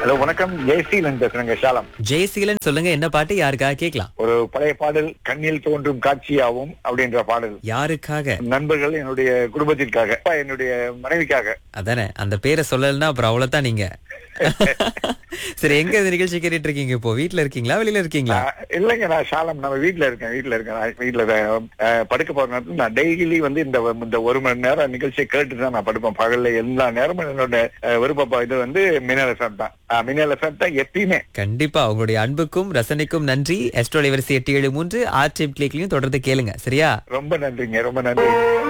hello வணக்கம் ஜெயசீலன் பேசுறேங்க ஷாலம் ஜெயசீலன் சொல்லுங்க என்ன பாட்டு யாருக்காக கேட்கலாம் ஒரு பழைய பாடல் கண்ணில் தோன்றும் காட்சியாவும் அப்படின்ற பாடல் யாருக்காக நண்பர்கள் என்னுடைய குடும்பத்திற்காக அப்பா, என்னுடைய மனைவிக்காக அதானே அந்த பேரை சொல்லலைன்னா அப்புறம் அவ்வளவுதான் நீங்க சரி எங்க இந்த நிகழ்ச்சி கேட்டுட்டு இருக்கீங்க இப்போ வீட்ல இருக்கீங்களா வெளியில இருக்கீங்களா ஆஹ், இல்லைங்க நான் ஷாலம் நம்ம வீட்ல இருக்கேன் வீட்ல இருக்கேன் நான் வீட்ல ஆஹ், படுக்க போற நேரத்துல நான் டெய்லி வந்து இந்த இந்த ஒரு மணி நேரம் நிகழ்ச்சியை கேட்டுட்டு தான் நான் படுப்பேன் பகல்ல எல்லா நேரமும் என்னோட ஆஹ், விருப்ப இது வந்து மின்னல் எஃப்எம் தான் ஆஹ், மின்னல் எஃப்எம் தான் எப்பயுமே கண்டிப்பா உங்களுடைய அன்புக்கும் ரசனைக்கும் நன்றி எஸ்ட்ரோ வரிசை எட்டு ஏழு மூன்று ஆர்டிஎம் கிளிக்லயும் தொடர்ந்து கேளுங்க சரியா ரொம்ப நன்றிங்க ரொம்ப நன்றி